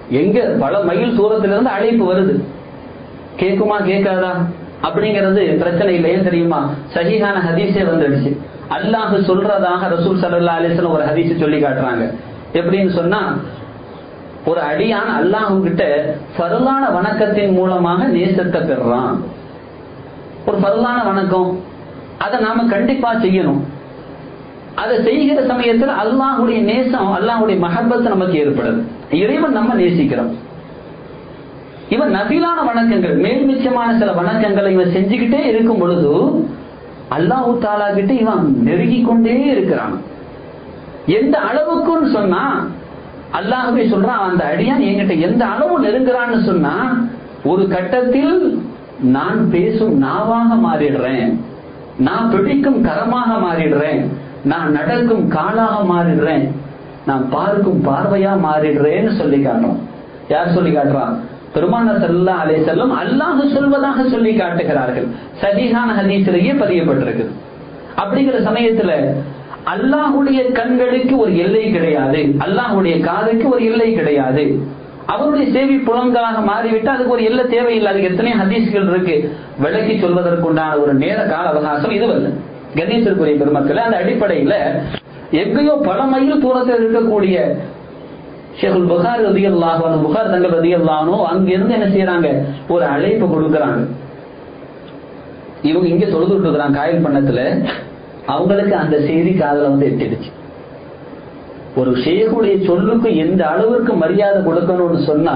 எங்க பல மைல் தூரத்துல இருந்து அழைப்பு வருது கேக்குமா கேட்காதா அப்படிங்கிறது பிரச்சனை இல்லை ஏன் தெரியுமா சஹீஹான ஹதீஸே வந்துடுச்சு அல்லாஹ் சொல்றதாக ரசூல் சல்லா அலிஸ்லாம் ஒரு ஹதீஸ் சொல்லி காட்டுறாங்க எப்படின்னு சொன்னா ஒரு அடியான் அல்லாஹ் கிட்ட ஃபர்லான வணக்கத்தின் மூலமாக நேசத்தை பெறான் ஒரு ஃபர்லான வணக்கம் அதை நாம கண்டிப்பா செய்யணும் அதை செய்கிற சமயத்தில் அல்லாஹுடைய நேசம் அல்லாஹுடைய மஹபத்து நமக்கு ஏற்படுது இறைவன் நம்ம நேசிக்கிறோம் இவன் நபிலான வணக்கங்கள் மேல்மிச்சமான சில வணக்கங்களை இவன் செஞ்சுக்கிட்டே இருக்கும் பொழுது அல்லாஹு தாலா கிட்ட இவன் நெருங்கி கொண்டே இருக்கிறான் எந்த அளவுக்குன்னு சொன்னா அல்லாஹவே சொல்றான் அந்த அடியான் என்கிட்ட எந்த அளவு நெருங்குறான்னு சொன்னா ஒரு கட்டத்தில் நான் பேசும் நாவாக மாறிடுறேன் நான் பிடிக்கும் கரமாக மாறிடுறேன் நான் நடக்கும் காலாக மாறிடுறேன் நான் பார்க்கும் பார்வையா மாறிடுறேன்னு சொல்லி காட்டுறோம் யார் சொல்லி காட்டுறான் பெருமான சல்லா அலே செல்லும் அல்லாஹ் சொல்வதாக சொல்லி காட்டுகிறார்கள் சதிகான ஹதீசிலேயே பதியப்பட்டிருக்கு அப்படிங்கிற சமயத்துல அல்லாஹுடைய கண்களுக்கு ஒரு எல்லை கிடையாது அல்லாஹுடைய காதுக்கு ஒரு எல்லை கிடையாது அவருடைய சேவை புலங்களாக மாறிவிட்டு அதுக்கு ஒரு எல்லை தேவையில்லை அதுக்கு எத்தனை ஹதீஸ்கள் இருக்கு விளக்கி சொல்வதற்குண்டான ஒரு நேர கால அவகாசம் இதுவல்ல கணேசருக்குரிய பெருமக்கள் அந்த அடிப்படையில எங்கேயோ பல மைல் தூரத்தில் இருக்கக்கூடிய ஷேகுல் புகார் ரதி அல்லாஹோ புகார் தங்கள் ரதி அல்லானோ அங்கிருந்து என்ன செய்யறாங்க ஒரு அழைப்பு கொடுக்கறாங்க இவங்க இங்க தொழுதுட்டு இருக்கிறாங்க காயல் பண்ணத்துல அவங்களுக்கு அந்த செய்தி காதல வந்து எட்டிடுச்சு ஒரு ஷேகுடைய சொல்லுக்கு எந்த அளவுக்கு மரியாதை கொடுக்கணும்னு சொன்னா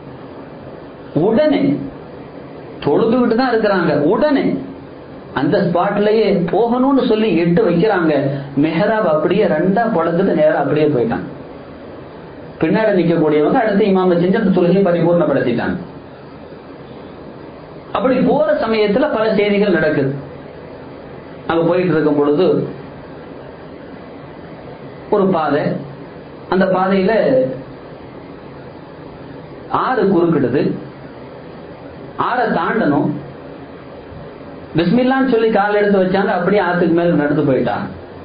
உடனே தொழுதுகிட்டு தான் இருக்கிறாங்க உடனே அந்த ஸ்பாட்லயே போகணும்னு சொல்லி எட்டு வைக்கிறாங்க மெஹராப் அப்படியே ரெண்டா பழத்துட்டு நேரம் அப்படியே போயிட்டாங்க பின்னாடி நிக்கக்கூடியவங்க அடுத்து இமாம செஞ்சு அந்த தொழுகையை பரிபூர்ணப்படுத்திட்டாங்க அப்படி போற சமயத்துல பல செய்திகள் நடக்குது அங்க போயிட்டு இருக்கும் பொழுது ஒரு பாதை அந்த பாதையில ஆறு குறுக்கிடுது ஆறை தாண்டணும் பிஸ்மில்லான்னு சொல்லி கால் எடுத்து வச்சாங்க அப்படியே ஆத்துக்கு மேல நடந்து போயிட்டாங்க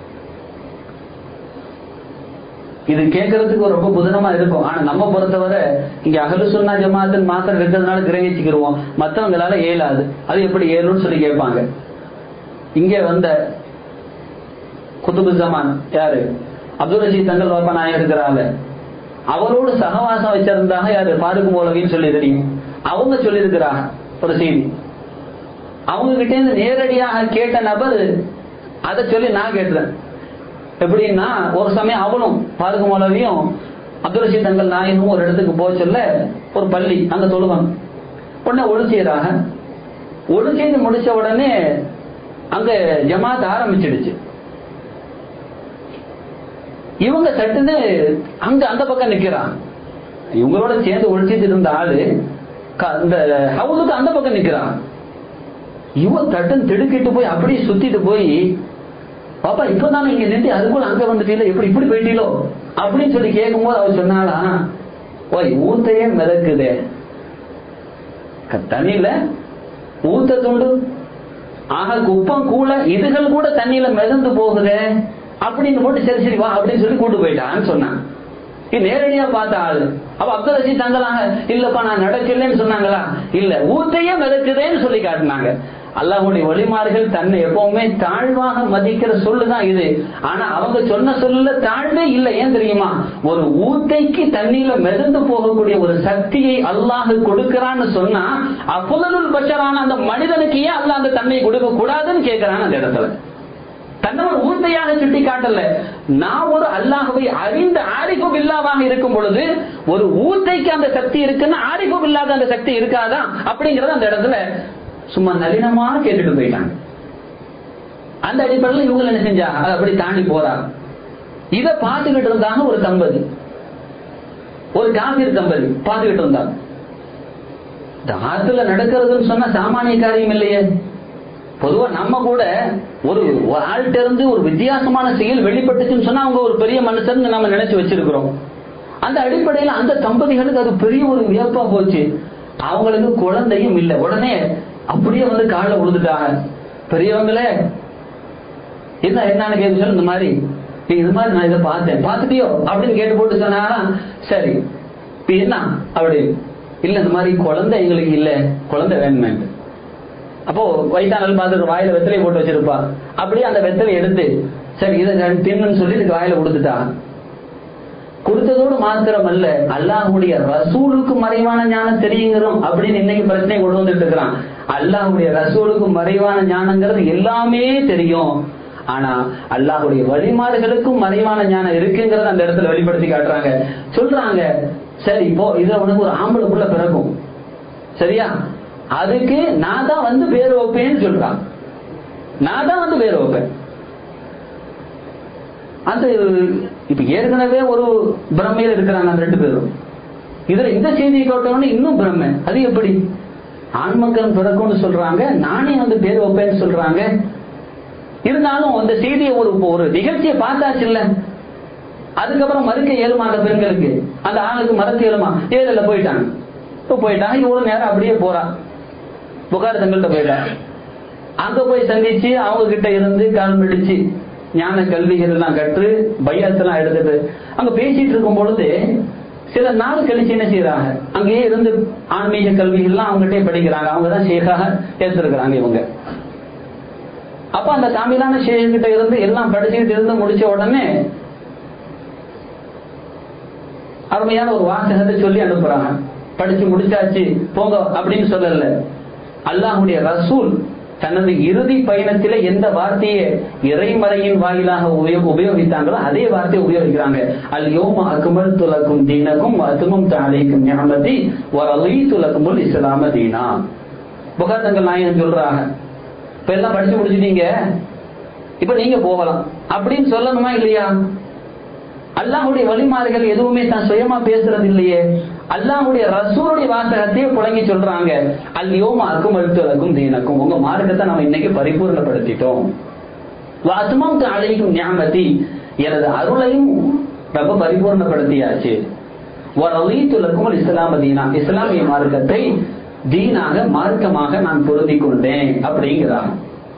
இது கேட்கறதுக்கு ரொம்ப புதனமா இருக்கும் ஆனா நம்ம பொறுத்தவரை இங்க அகலு சொன்னா ஜமாத்தன் மாத்திரம் இருக்கிறதுனால கிரகிச்சுக்கிருவோம் மத்தவங்களால ஏலாது அது எப்படி ஏழுன்னு சொல்லி கேட்பாங்க இங்க வந்த குத்துபு ஜமான் யாரு அப்துல் ரஷீத் தங்கள் பாப்பா நாயர் இருக்கிறாங்க அவரோடு சகவாசம் வச்சிருந்தாங்க யாரு பாருக்கு மௌலவின்னு சொல்லி தெரியும் அவங்க சொல்லியிருக்கிறாங்க ஒரு செய்தி அவங்க கிட்ட இருந்து நேரடியாக கேட்ட நபர் அதை சொல்லி நான் கேட்டுறேன் எப்படின்னா ஒரு சமயம் அவனும் பாருக்கு மௌலவியும் அப்துல் ரஷீத் தங்கள் நாயனும் ஒரு இடத்துக்கு போக சொல்ல ஒரு பள்ளி அங்க தொழுவாங்க உடனே ஒழு செய்யறாங்க ஒழு செய்து முடிச்ச உடனே அங்க ஜமாத் ஆரம்பிச்சிடுச்சு இவங்க சட்டுன்னு அங்க அந்த பக்கம் நிக்கிறான் இவங்களோட சேர்ந்து ஒழிச்சிட்டு இருந்த ஆளு இந்த ஹவுலுக்கு அந்த பக்கம் நிக்கிறான் இவன் தட்டுன்னு திடுக்கிட்டு போய் அப்படியே சுத்திட்டு போய் பாப்பா இப்பதானே இங்க நின்று அதுக்குள்ள அங்க வந்துட்டீங்களோ எப்படி இப்படி போயிட்டீங்களோ அப்படின்னு சொல்லி கேட்கும்போது அவர் சொன்னாலா ஓய் ஊத்தையே மிதக்குதே தண்ணியில ஊத்த துண்டு ஆக குப்பம் கூட இதுகள் கூட தண்ணியில மிதந்து போகுதே அப்படின்னு போட்டு சரி சரி வா அப்படின்னு சொல்லி கூட்டு போயிட்டான்னு சொன்னான் இது நேரடியா பார்த்த ஆளு அப்ப அப்துல் ரஷீத் தங்கலாங்க இல்லப்பா நான் நடக்கலன்னு சொன்னாங்களா இல்ல ஊத்தையே மிதக்குதேன்னு சொல்லி காட்டினாங்க அல்லாஹுடைய வழிமார்கள் தன்னை எப்பவுமே தாழ்வாக மதிக்கிற சொல்லுதான் இது ஆனா அவங்க சொன்ன சொல்ல தாழ்வே இல்லை ஏன் தெரியுமா ஒரு ஊத்தைக்கு தண்ணியில மிதந்து போகக்கூடிய ஒரு சக்தியை அல்லாஹ் கொடுக்கிறான்னு சொன்னா அப்புதலுல் பஷரான அந்த மனிதனுக்கு ஏன் அல்லாஹ் அந்த தன்மையை கொடுக்க கூடாதுன்னு கேட்கிறான் அந்த இடத்துல தன்னவன் ஊர்த்தையாக சுட்டி காட்டல நான் ஒரு அல்லாஹவை அறிந்த ஆரிஃபு பில்லாவாக இருக்கும் பொழுது ஒரு ஊத்தைக்கு அந்த சக்தி இருக்குன்னா ஆரிஃபு பில்லாத அந்த சக்தி இருக்காதா அப்படிங்கறது அந்த இடத்துல சும்மா நளினமா கேட்டுட்டு போயிட்டாங்க அந்த அடிப்படையில் இவங்க என்ன செஞ்சாங்க அதை அப்படி தாண்டி போறாங்க இதை பார்த்துக்கிட்டு இருந்தாங்க ஒரு தம்பதி ஒரு காபீர் தம்பதி பார்த்துக்கிட்டு இருந்தாங்க இந்த ஆத்துல நடக்கிறதுன்னு சொன்னா சாமானிய காரியம் இல்லையே பொதுவா நம்ம கூட ஒரு ஆள்கிட்ட இருந்து ஒரு வித்தியாசமான செயல் வெளிப்பட்டுச்சுன்னு சொன்னா அவங்க ஒரு பெரிய மனுஷன் நம்ம நினைச்சு வச்சிருக்கிறோம் அந்த அடிப்படையில் அந்த தம்பதிகளுக்கு அது பெரிய ஒரு வியப்பா போச்சு அவங்களுக்கு குழந்தையும் இல்லை உடனே அப்படியே வந்து காலில் விழுந்துட்டாங்க பெரியவங்களே என்ன என்னன்னு கேட்டு சொல்லு இந்த மாதிரி இது மாதிரி நான் இதை பார்த்தேன் பார்த்துட்டியோ அப்படின்னு கேட்டு போட்டு சொன்னாலும் சரி இப்ப என்ன அப்படி இல்ல இந்த மாதிரி குழந்தை எங்களுக்கு இல்ல குழந்தை வேணுமேன்ட்டு அப்போ வயிற்றானல் பார்த்துட்டு வாயில வெத்தலையை போட்டு வச்சிருப்பா அப்படியே அந்த வெத்தலை எடுத்து சரி இதை தின்னுன்னு சொல்லி இதுக்கு வாயில கொடுத்துட்டா கொடுத்ததோடு மாத்திரம் அல்ல அல்லாஹுடைய ரசூலுக்கு மறைவான ஞானம் தெரியுங்கிறோம் அப்படின்னு இன்னைக்கு பிரச்சனை கொண்டு வந்துட்டு இருக்கிறான் அல்லாஹுடைய ரசூலுக்கு மறைவான ஞானங்கிறது எல்லாமே தெரியும் ஆனா அல்லாஹுடைய வழிமாறுகளுக்கும் மறைவான ஞானம் இருக்குங்கிறத அந்த இடத்துல வெளிப்படுத்தி காட்டுறாங்க சொல்றாங்க சரி இப்போ இதுல உனக்கு ஒரு ஆம்பளை புள்ள பிறக்கும் சரியா அதுக்கு நான் தான் வந்து பேர் வைப்பேன்னு சொல்றான் நான் தான் வந்து பேர் வைப்பேன் அந்த இப்ப ஏற்கனவே ஒரு பிரம்மையில இருக்கிறாங்க அந்த ரெண்டு பேரும் இதுல இந்த செய்தியை கேட்டவொடனே இன்னும் பிரம்மை அது எப்படி ஆண் மக்கள் பிறக்கும்னு சொல்றாங்க நானே வந்து பேர் வைப்பேன்னு சொல்றாங்க இருந்தாலும் அந்த செய்தியை ஒரு ஒரு நிகழ்ச்சியை பார்த்தாச்சு இல்ல அதுக்கப்புறம் மறுக்க இயலுமா அந்த பெண்களுக்கு அந்த ஆணுக்கு மறக்க இயலுமா ஏழுல போயிட்டாங்க இப்ப போயிட்டாங்க இவ்வளவு நேரம் அப்படியே போறான் புகார் தங்கள்கிட்ட போயிட்டான் அங்க போய் சந்திச்சு அவங்க கிட்ட இருந்து கால் பிடிச்சு ஞான கல்விகள் எல்லாம் கற்று பையத்தெல்லாம் எடுத்துட்டு அங்க பேசிட்டு இருக்கும் பொழுது சில நாள் கழிச்சு என்ன செய்யறாங்க அங்கேயே இருந்து ஆன்மீக கல்விகள்லாம் அவங்ககிட்டே படிக்கிறாங்க அவங்க தான் ஷேகாக ஏற்றிருக்கிறாங்க இவங்க அப்ப அந்த காமிலான ஷேகிட்ட இருந்து எல்லாம் படிச்சுக்கிட்டு இருந்து முடிச்ச உடனே அருமையான ஒரு வாசகத்தை சொல்லி அனுப்புறாங்க படிச்சு முடிச்சாச்சு போங்க அப்படின்னு சொல்லல அல்லாஹுடைய ரசூல் தனது இறுதி பயணத்தில எந்த வார்த்தையை இறைமறையின் வாயிலாக உபயோகித்தாங்களோ அதே வார்த்தையை உபயோகிக்கிறாங்க அல் யோம அக்மல் துலக்கும் தீனக்கும் அத்துமம் தாலைக்கும் ஞாபதி ஒரு அலி துலக்குமுல் இஸ்லாம தீனா புகார்த்தங்கள் நாயகன் சொல்றாங்க இப்ப எல்லாம் படிச்சு முடிச்சிட்டீங்க இப்ப நீங்க போகலாம் அப்படின்னு சொல்லணுமா இல்லையா அல்லாஹுடைய வழிமாறுகள் எதுவுமே தான் சுயமா பேசுறது இல்லையே அல்லாஹுடைய ரசூருடைய வாசகத்தையே புழங்கி சொல்றாங்க அல்லியோம அக்கும் அழுத்தலக்கும் தீனக்கும் உங்க மார்க்கத்தை நம்ம இன்னைக்கு பரிபூர்ணப்படுத்திட்டோம் வாசுமம் அழைக்கும் ஞாபகத்தி எனது அருளையும் ரொம்ப பரிபூர்ணப்படுத்தியாச்சு துலக்கும் இஸ்லாம தீனா இஸ்லாமிய மார்க்கத்தை தீனாக மார்க்கமாக நான் பொருந்தி கொண்டேன் அப்படிங்கிறாங்க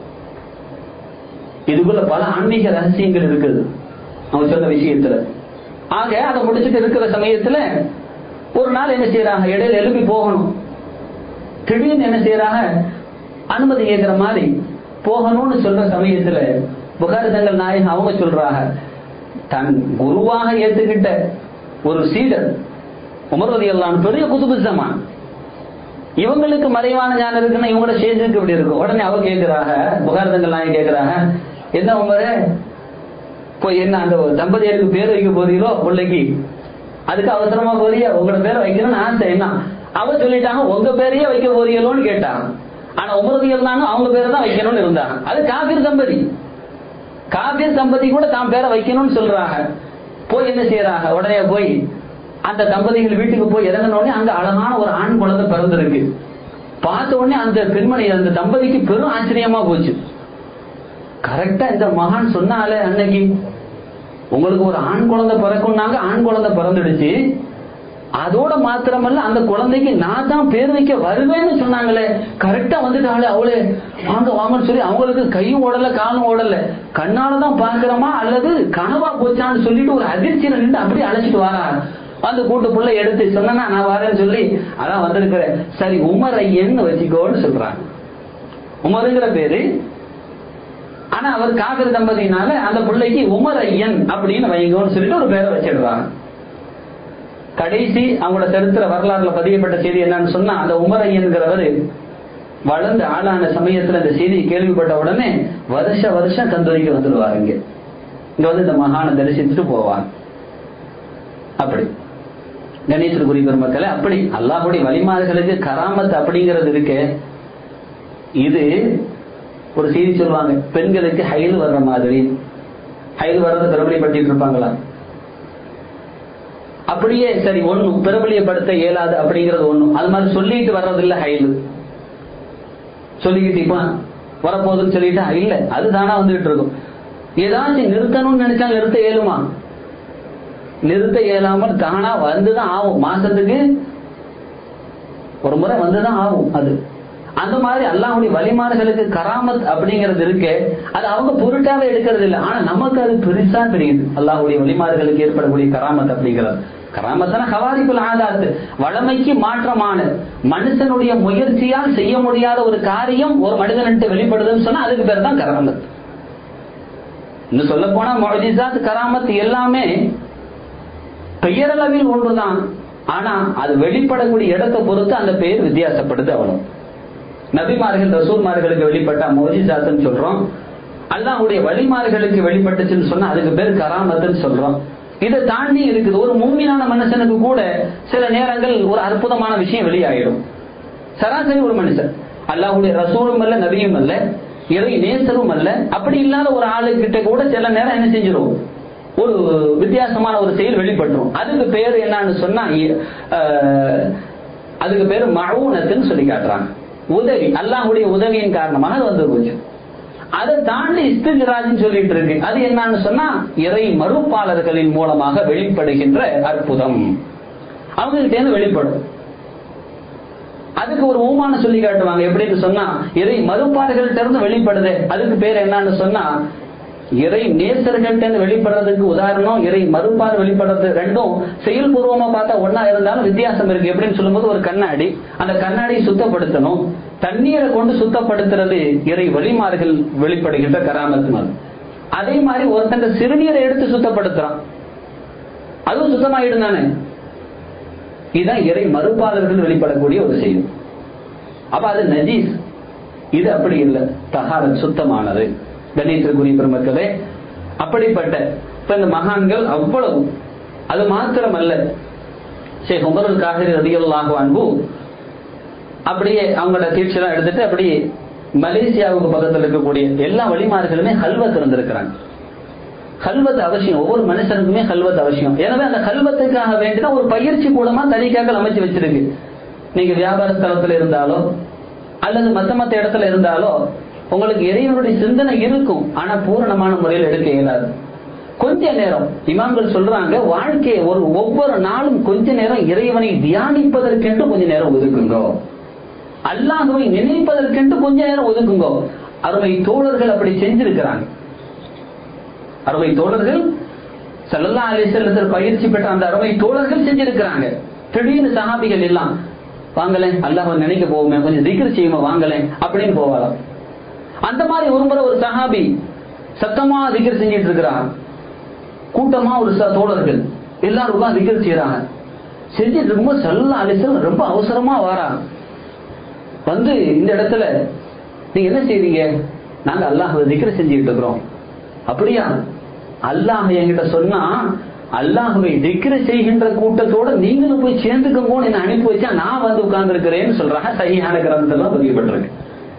இதுக்குள்ள பல ஆன்மீக ரகசியங்கள் இருக்குது அவங்க சொன்ன விஷயத்துல ஆக அதை முடிச்சுட்டு இருக்கிற சமயத்துல ஒரு நாள் என்ன செய்யறாங்க இடையில எழுப்பி போகணும் திடீர்னு என்ன செய்யறாங்க அனுமதி கேட்கிற மாதிரி போகணும்னு சொல்ற சமயத்துல புகாரி தங்கள் நாயகம் அவங்க சொல்றாங்க தன் குருவாக ஏத்துக்கிட்ட ஒரு சீடர் உமர்வதி எல்லாம் பெரிய குதுபுசமா இவங்களுக்கு மறைவான ஞானம் இருக்குன்னா இவங்களோட சேர்ந்துருக்கு இப்படி இருக்கும் உடனே அவ கேட்கிறாங்க புகாரி தங்கள் நாயகம் கேட்கிறாங்க என்ன உமரே போய் என்ன அந்த தம்பதியருக்கு பேர் வைக்க போறீங்களோ பிள்ளைக்கு அதுக்கு அவசரமா போறியா உங்களோட பேரை வைக்கணும்னு ஆசை என்ன அவ சொல்லிட்டாங்க உங்க பேரையே வைக்க போறீங்களோன்னு கேட்டாங்க ஆனா உமரது இருந்தாங்க அவங்க பேரை தான் வைக்கணும்னு இருந்தாங்க அது காபீர் தம்பதி காபீர் தம்பதி கூட தான் பேரை வைக்கணும்னு சொல்றாங்க போய் என்ன செய்யறாங்க உடனே போய் அந்த தம்பதிகள் வீட்டுக்கு போய் இறங்கின உடனே அங்க அழகான ஒரு ஆண் குழந்தை பிறந்திருக்கு பார்த்த உடனே அந்த பெண்மணி அந்த தம்பதிக்கு பெரும் ஆச்சரியமா போச்சு கரெக்டா இந்த மகான் சொன்னாலே அன்னைக்கு உங்களுக்கு ஒரு ஆண் குழந்தை பிறக்கும்னாங்க ஆண் குழந்தை பிறந்துடுச்சு அதோட மாத்திரமல்ல அந்த குழந்தைக்கு நான் தான் பேர் வைக்க வருவேன்னு சொன்னாங்களே கரெக்டா வந்துட்டாங்களே அவளே வாங்க வாங்கன்னு சொல்லி அவங்களுக்கு கையும் ஓடல காலும் ஓடல கண்ணாலதான் பாக்குறோமா அல்லது கனவா போச்சான்னு சொல்லிட்டு ஒரு அதிர்ச்சியில நின்று அப்படியே அழைச்சிட்டு வரா அந்த கூட்டு புள்ள எடுத்து சொன்னா நான் வரேன்னு சொல்லி அதான் வந்திருக்கிறேன் சரி உமர் ஐயன்னு வச்சுக்கோன்னு சொல்றாங்க உமருங்கிற பேரு ஆனா அவர் காவிரி தம்பதியினால அந்த பிள்ளைக்கு உமர் ஐயன் அப்படின்னு வைங்கன்னு சொல்லிட்டு ஒரு பேரை வச்சிடுறாங்க கடைசி அவங்களோட சரித்திர வரலாறுல பதியப்பட்ட செய்தி என்னன்னு சொன்னா அந்த உமர் ஐயன்கிறவர் வளர்ந்து ஆளான சமயத்துல இந்த செய்தியை கேள்விப்பட்ட உடனே வருஷ வருஷம் கந்தூரிக்கு வந்துடுவார் இங்க இங்க வந்து இந்த மகானை தரிசித்துட்டு போவாங்க அப்படி கணேசர் பெருமக்களை அப்படி அல்லாஹுடைய வழிமாறுகளுக்கு கராமத் அப்படிங்கிறது இருக்கு இது ஒரு செய்தி சொல்லுவாங்க பெண்களுக்கு ஹைல் வர்ற மாதிரி ஹைல் வர்றதை பிரபலியப்படுத்திட்டு இருப்பாங்களா அப்படியே சரி ஒண்ணு பிரபலியப்படுத்த இயலாது அப்படிங்கிறது ஒண்ணும் அது மாதிரி சொல்லிட்டு வர்றது இல்ல ஹைல் சொல்லிக்கிட்டு இப்ப வரப்போகுதுன்னு சொல்லிட்டா இல்ல அது தானா வந்துகிட்டு இருக்கும் ஏதாச்சும் நிறுத்தணும்னு நினைச்சா நிறுத்த இயலுமா நிறுத்த இயலாமல் தானா வந்துதான் ஆகும் மாசத்துக்கு ஒரு முறை வந்துதான் ஆகும் அது அந்த மாதிரி அல்லாஹுடைய வழிமாறுகளுக்கு கராமத் அப்படிங்கிறது இருக்கு அது அவங்க பொருட்டாவே எடுக்கிறது இல்லை ஆனா நமக்கு அது பெருசா தெரியுது அல்லாஹுடைய வழிமாறுகளுக்கு ஏற்படக்கூடிய கராமத் அப்படிங்கிறது கராமத்தன ஹவாரிக்குல் ஆதாத் வளமைக்கு மாற்றமான மனுஷனுடைய முயற்சியால் செய்ய முடியாத ஒரு காரியம் ஒரு மனிதன்ட்டு வெளிப்படுதுன்னு சொன்னா அதுக்கு பேர் தான் கராமத் இன்னும் சொல்ல போனா மொழிசாத் கராமத் எல்லாமே பெயரளவில் ஒன்றுதான் ஆனா அது வெளிப்படக்கூடிய இடத்தை பொறுத்து அந்த பெயர் வித்தியாசப்படுது அவ்வளவு நபிமார்கள் ரசூல்மார்களுக்கு வெளிப்பட்ட மோஜிசாத்துன்னு சொல்றோம் அல்லாஹுடைய வழிமார்களுக்கு வெளிப்பட்டுச்சுன்னு சொன்னா அதுக்கு பேர் கராமத்துன்னு சொல்றோம் இதை தாண்டி இருக்குது ஒரு மூமியான மனுஷனுக்கு கூட சில நேரங்கள் ஒரு அற்புதமான விஷயம் வெளியாயிடும் சராசரி ஒரு மனுஷன் அல்லாஹுடைய ரசூலும் அல்ல நபியும் அல்ல இறை நேசரும் அல்ல அப்படி இல்லாத ஒரு ஆளுகிட்ட கூட சில நேரம் என்ன செஞ்சிடும் ஒரு வித்தியாசமான ஒரு செயல் வெளிப்பட்டுரும் அதுக்கு பேர் என்னன்னு சொன்னா அதுக்கு பேர் மழூனத்துன்னு சொல்லி காட்டுறாங்க உதவி அல்லாஹுடைய உதவியின் காரணமாக அது வந்து போச்சு அதை தாண்டி இஸ்திஜராஜ்னு சொல்லிட்டு இருக்கு அது என்னன்னு சொன்னா இறை மறுப்பாளர்களின் மூலமாக வெளிப்படுகின்ற அற்புதம் அவங்க கிட்ட வெளிப்படும் அதுக்கு ஒரு ஊமான சொல்லி காட்டுவாங்க எப்படின்னு சொன்னா இறை மறுப்பாளர்கள்ட்ட இருந்து வெளிப்படுது அதுக்கு பேர் என்னன்னு சொன்னா இறை நேசர்கள்ட்ட வெளிப்படுறதுக்கு உதாரணம் இறை மறுப்பார் வெளிப்படுறது ரெண்டும் செயல்பூர்வமா பார்த்தா ஒன்னா இருந்தாலும் வித்தியாசம் இருக்கு எப்படின்னு சொல்லும்போது ஒரு கண்ணாடி அந்த கண்ணாடியை சுத்தப்படுத்தணும் தண்ணீரை கொண்டு சுத்தப்படுத்துறது இறை வழிமார்கள் வெளிப்படுகின்ற கராமத்து அதே மாதிரி ஒருத்தன் சிறுநீரை எடுத்து சுத்தப்படுத்துறான் அதுவும் சுத்தமாயிடும் தானே இதுதான் இறை மறுப்பாளர்கள் வெளிப்படக்கூடிய ஒரு செய்தி அப்ப அது நஜீஸ் இது அப்படி இல்லை தகாரத் சுத்தமானது கணேசருக்குரிய பெருமக்களே அப்படிப்பட்ட இப்ப இந்த மகான்கள் அவ்வளவு அது மாத்திரமல்ல ஷேக் உமருல் காஹிரி ரதியல்லாஹு அன்பு அப்படியே அவங்களோட தீட்செல்லாம் எடுத்துட்டு அப்படியே மலேசியாவுக்கு பக்கத்தில் இருக்கக்கூடிய எல்லா வழிமார்களுமே ஹல்வத் இருந்திருக்கிறாங்க கல்வத் அவசியம் ஒவ்வொரு மனுஷனுக்குமே கல்வத் அவசியம் எனவே அந்த கல்வத்துக்காக வேண்டிதான் ஒரு பயிற்சி கூடமா தனிக்காக்கள் அமைச்சு வச்சிருக்கு நீங்க வியாபார ஸ்தலத்துல இருந்தாலோ அல்லது மத்த மத்த இடத்துல இருந்தாலோ உங்களுக்கு இறைவனுடைய சிந்தனை இருக்கும் ஆனா பூரணமான முறையில் எடுக்க இயலாது கொஞ்ச நேரம் இமாம்கள் சொல்றாங்க வாழ்க்கையை ஒரு ஒவ்வொரு நாளும் கொஞ்ச நேரம் இறைவனை தியானிப்பதற்கென்று கொஞ்ச நேரம் ஒதுக்குங்க அல்லாஹுவை நினைப்பதற்கென்று கொஞ்ச நேரம் ஒதுக்குங்க அருமை தோழர்கள் அப்படி செஞ்சிருக்கிறாங்க அருமை தோழர்கள் சல்லல்லா அலிசல்லத்தில் பயிற்சி பெற்ற அந்த அருமை தோழர்கள் செஞ்சிருக்கிறாங்க திடீர்னு சஹாபிகள் எல்லாம் வாங்கலேன் அல்லாஹ் நினைக்க போவோமே கொஞ்சம் திக்ர் செய்யுமா வாங்கலேன் அப்படின்னு போவாராம் அந்த மாதிரி ஒரு முறை ஒரு சஹாபி சத்தமா திக்ர் செஞ்சிட்டு இருக்கிறான் கூட்டமா ஒரு தோழர்கள் எல்லாரும் தான் திக்ர் செய்யறாங்க செஞ்சிட்டு இருக்கும்போது சல்லா அலிசல் ரொம்ப அவசரமா வாரா வந்து இந்த இடத்துல நீங்க என்ன செய்றீங்க நாங்க அல்லாஹ் திக்ர செஞ்சுட்டு இருக்கிறோம் அப்படியா அல்லாஹ் என்கிட்ட சொன்னா அல்லாஹுவை திக்ர செய்கின்ற கூட்டத்தோட நீங்களும் போய் சேர்ந்துக்கோங்கன்னு என்ன அனுப்பி வச்சா நான் வந்து உட்கார்ந்து இருக்கிறேன்னு சொல்றாங்க சரியான கிரந்தத்தெல்லாம் பதிவுபட்டிருக்கு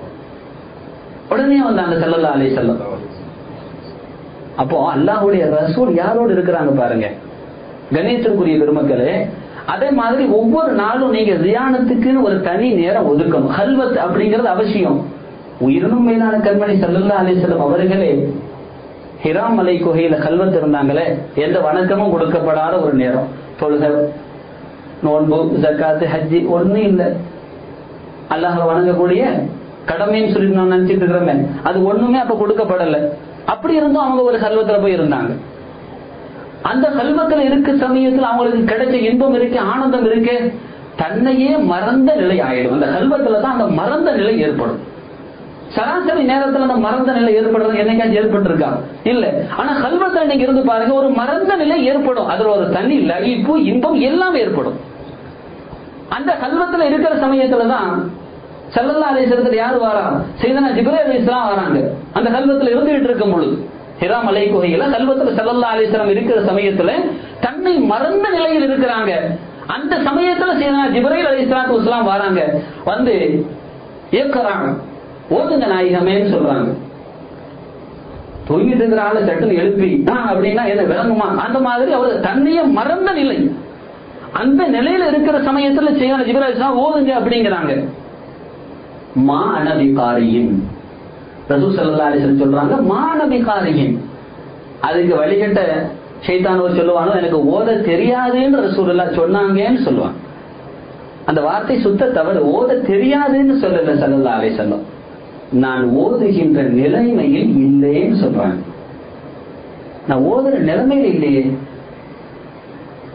உடனே வந்தாங்க செல்லல்லா அலை செல்லம் அப்போ அல்லாஹுடைய ரசூல் யாரோடு இருக்கிறாங்க பாருங்க கணேசனுக்குரிய பெருமக்களே அதே மாதிரி ஒவ்வொரு நாளும் நீங்க தியானத்துக்குன்னு ஒரு தனி நேரம் ஒதுக்கணும் ஹல்வத் அப்படிங்கிறது அவசியம் உயிரினும் மேலான கண்மணி சல்லல்லா அலிசல்லம் அவர்களே ஹிராம் மலை குகையில கல்வத் இருந்தாங்களே எந்த வணக்கமும் கொடுக்கப்படாத ஒரு நேரம் தொழுகை நோன்பு ஜக்காத்து ஹஜ்ஜி ஒண்ணும் இல்லை அல்லாஹ் வணங்கக்கூடிய கடமைன்னு சொல்லி நான் நினைச்சிட்டு இருக்கிறோமே அது ஒண்ணுமே அப்ப கொடுக்கப்படல அப்படி இருந்தும் அவங்க ஒரு கல்வத்துல போய் இருந்தாங்க அந்த கல்வத்துல இருக்க சமயத்தில் அவங்களுக்கு கிடைச்ச இன்பம் இருக்கு ஆனந்தம் இருக்கு தன்னையே மறந்த நிலை ஆயிடும் அந்த கல்வத்துல தான் அந்த மறந்த நிலை ஏற்படும் சராசரி நேரத்துல அந்த மறந்த நிலை ஏற்படுறது என்னைக்காச்சும் ஏற்பட்டிருக்கா இல்ல ஆனா கல்வத்துல நீங்க இருந்து பாருங்க ஒரு மறந்த நிலை ஏற்படும் அதுல ஒரு தனி லகிப்பு இன்பம் எல்லாம் ஏற்படும் அந்த கல்வத்துல இருக்கிற சமயத்துலதான் செல்லல்லா அலிசரத்தில் யாரு வாரா செய்தனா ஜிப்ரே அலி இஸ்லாம் வராங்க அந்த கல்வத்துல இருந்துகிட்டு இருக்கும் பொழுது ஹிரா மலை குகையில கல்வத்துல செல்லல்லா அலிஸ்லாம் இருக்கிற சமயத்துல தன்னை மறந்த நிலையில் இருக்கிறாங்க அந்த சமயத்துல செய்தனா ஜிப்ரைல் அலி இஸ்லாத்து இஸ்லாம் வராங்க வந்து ஏக்கறாங்க ஓதுங்க நாயகமேன்னு சொல்றாங்க தூங்கிட்டு இருக்கிற ஆளு சட்டுன்னு எழுப்பி அப்படின்னா என்ன விளங்குமா அந்த மாதிரி அவர் தன்னையே மறந்த நிலை அந்த நிலையில இருக்கிற சமயத்துல செய்யணும் ஜிபராஜ் ஓதுங்க அப்படிங்கிறாங்க மா அனபிகாரியின் ரசூ சல்லா அலிசன் சொல்றாங்க மா அனபிகாரியின் அதுக்கு வழிகட்ட சைத்தானவர் சொல்லுவானோ எனக்கு ஓத தெரியாதுன்னு ரசூல்லா சொன்னாங்கன்னு சொல்லுவான் அந்த வார்த்தை சுத்த தவறு ஓத தெரியாதுன்னு சொல்லல சல்லல்லா அலை சொல்லும் நான் ஓதுகின்ற நிலைமையில் இல்லைன்னு சொல்றாங்க நான் ஓதுற நிலைமையில இல்லையே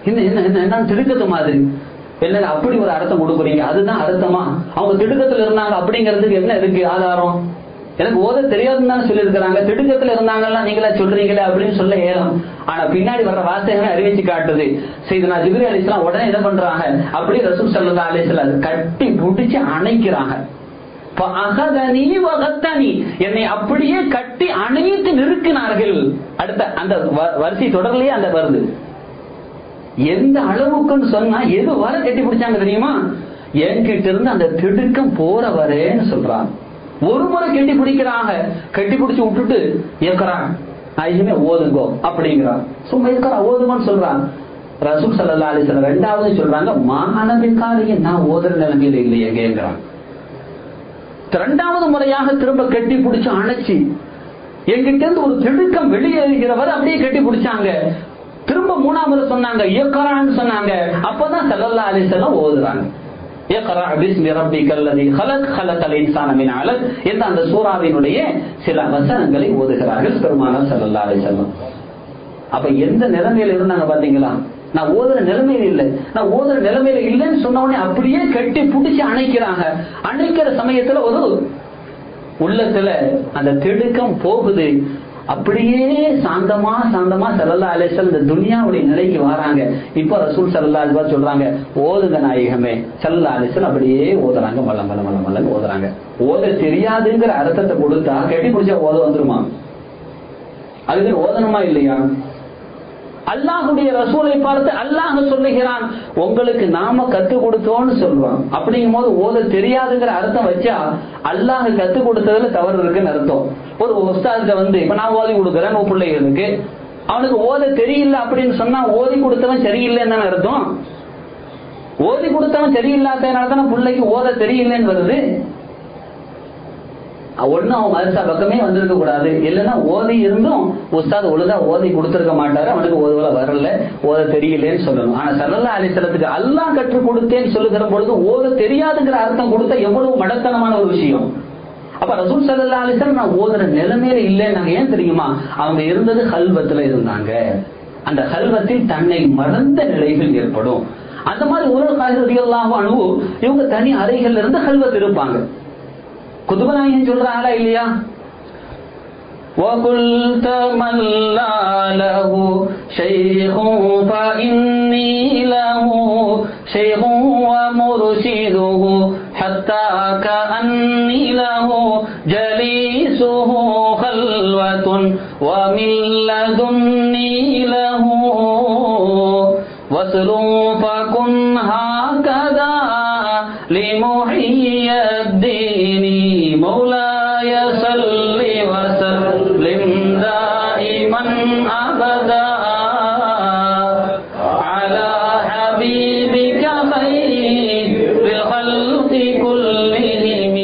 என்ன என்ன என்ன என்ன திடுக்கத்து மாதிரி என்ன அப்படி ஒரு அர்த்தம் கொடுக்குறீங்க அதுதான் அர்த்தமா அவங்க திடுக்கத்துல இருந்தாங்க அப்படிங்கிறதுக்கு என்ன இருக்கு ஆதாரம் எனக்கு ஓத தெரியாதுன்னு தான் சொல்லியிருக்கிறாங்க திடுக்கத்துல இருந்தாங்கன்னா நீங்களா சொல்றீங்களே அப்படின்னு சொல்ல ஏலம் ஆனா பின்னாடி வர்ற வார்த்தைகளை அறிவிச்சு காட்டுது செய்து நான் ஜிபிரி அலிஸ்லாம் உடனே என்ன பண்றாங்க அப்படியே ரசூல் சல்லா அலிஸ்லாம் கட்டி பிடிச்சு அணைக்கிறாங்க அகதனி வகத்தனி என்னை அப்படியே கட்டி அணைத்து நிறுத்தினார்கள் அடுத்த அந்த வரிசை தொடர்லயே அந்த வருது எந்த அளவுக்குன்னு சொன்னா எது வர கட்டி பிடிச்சாங்க தெரியுமா என்கிட்ட இருந்து அந்த திடுக்கம் போற வரேன்னு சொல்றாங்க ஒரு முறை கட்டி பிடிக்கிறாங்க கட்டி பிடிச்சு விட்டுட்டு ஏக்கறான் ஐயுமே ஓதுங்கோ அப்படிங்கிறான் சும்மா இருக்கிறா ஓதுங்கன்னு சொல்றான் ரசூல் சல்லா அலிஸ்லாம் ரெண்டாவது சொல்றாங்க மானவிக்காரியை நான் ஓதுற நிலைமையில இல்லையே கேட்கிறான் இரண்டாவது முறையாக திரும்ப கட்டி பிடிச்சு அணைச்சி எங்கிட்ட இருந்து ஒரு திடுக்கம் வெளியேறுகிறவர் அப்படியே கட்டி பிடிச்சாங்க திரும்ப மூணாவது சொன்னாங்க இயக்கரான்னு சொன்னாங்க அப்பதான் சல்லல்லா அலிசல்லாம் ஓதுறாங்க என்ற அந்த சூறாவினுடைய சில வசனங்களை ஓதுகிறார்கள் பெருமானார் சல்லல்லா அலிசல்லம் அப்ப எந்த நிலைமையில இருந்தாங்க பாத்தீங்களா நான் ஓதுற நிலைமையில இல்லை நான் ஓதுற நிலைமையில இல்லைன்னு சொன்ன உடனே அப்படியே கட்டி பிடிச்சி அணைக்கிறாங்க அணைக்கிற சமயத்துல ஒரு உள்ளத்துல அந்த திடுக்கம் போகுது அப்படியே சாந்தமா சாந்தமா சல்லல்லா அலேசல் இந்த துனியாவுடைய நிலைக்கு வராங்க இப்ப ரசூல் சல்லா அலிபா சொல்றாங்க ஓதுங்க நாயகமே சல்லா அலிசல் அப்படியே ஓதுறாங்க மல்ல மல்ல மல்ல மல்லன்னு ஓதுறாங்க ஓத தெரியாதுங்கிற அர்த்தத்தை கொடுத்தா கட்டி பிடிச்சா ஓத வந்துருமா அதுக்கு ஓதணுமா இல்லையா அல்லாஹுடைய ரசூலை பார்த்து அல்லாஹ் சொல்லுகிறான் உங்களுக்கு நாம கத்து கொடுத்தோம்னு சொல்லுவான் அப்படிங்கும் போது ஓத தெரியாதுங்கிற அர்த்தம் வச்சா அல்லாஹ் கத்து கொடுத்ததுல தவறு இருக்குன்னு அர்த்தம் ஒரு உஸ்தாதுக்கு வந்து இப்ப நான் ஓதி கொடுக்குறேன் உன் பிள்ளைகளுக்கு அவனுக்கு ஓத தெரியல அப்படின்னு சொன்னா ஓதி கொடுத்தவன் சரியில்லைன்னு அர்த்தம் ஓதி கொடுத்தவன் சரியில்லாதனால தானே பிள்ளைக்கு ஓத தெரியலன்னு வருது ஒண்ணு அவன் மதரசா பக்கமே வந்திருக்க கூடாது இல்லைன்னா ஓதி இருந்தும் உஸ்தாத் ஒழுங்கா ஓதி கொடுத்திருக்க மாட்டாரு அவனுக்கு ஓதுவல வரல ஓத தெரியலன்னு சொல்லணும் ஆனா சல்லல்லா அலிசலத்துக்கு அல்லாஹ் கற்றுக் கொடுத்தேன்னு சொல்லுகிற பொழுது ஓத தெரியாதுங்கிற அர்த்தம் கொடுத்த எவ்வளவு மடத்தனமான ஒரு விஷயம் அப்ப ரசூல் சல்லா அலிசல் நான் ஓதுற நிலைமையில இல்லைன்னு ஏன் தெரியுமா அவங்க இருந்தது ஹல்வத்துல இருந்தாங்க அந்த ஹல்வத்தில் தன்னை மறந்த நிலைகள் ஏற்படும் அந்த மாதிரி ஒரு காய்கறிகள்லாம் அணுவு இவங்க தனி அறைகள்ல இருந்து ஹல்வத் இருப்பாங்க குதுபநாயகன் சொல்றாங்களா இல்லையா وقلت من لا له شيخ فإني له شيخ ومرشده حتى كأني له جليسه خلوة ومن لدني له وصل فكن هكذا لمحيي الدين مولاي صل وسلم دائما ابدا على حبيبك خير الخلق كلهم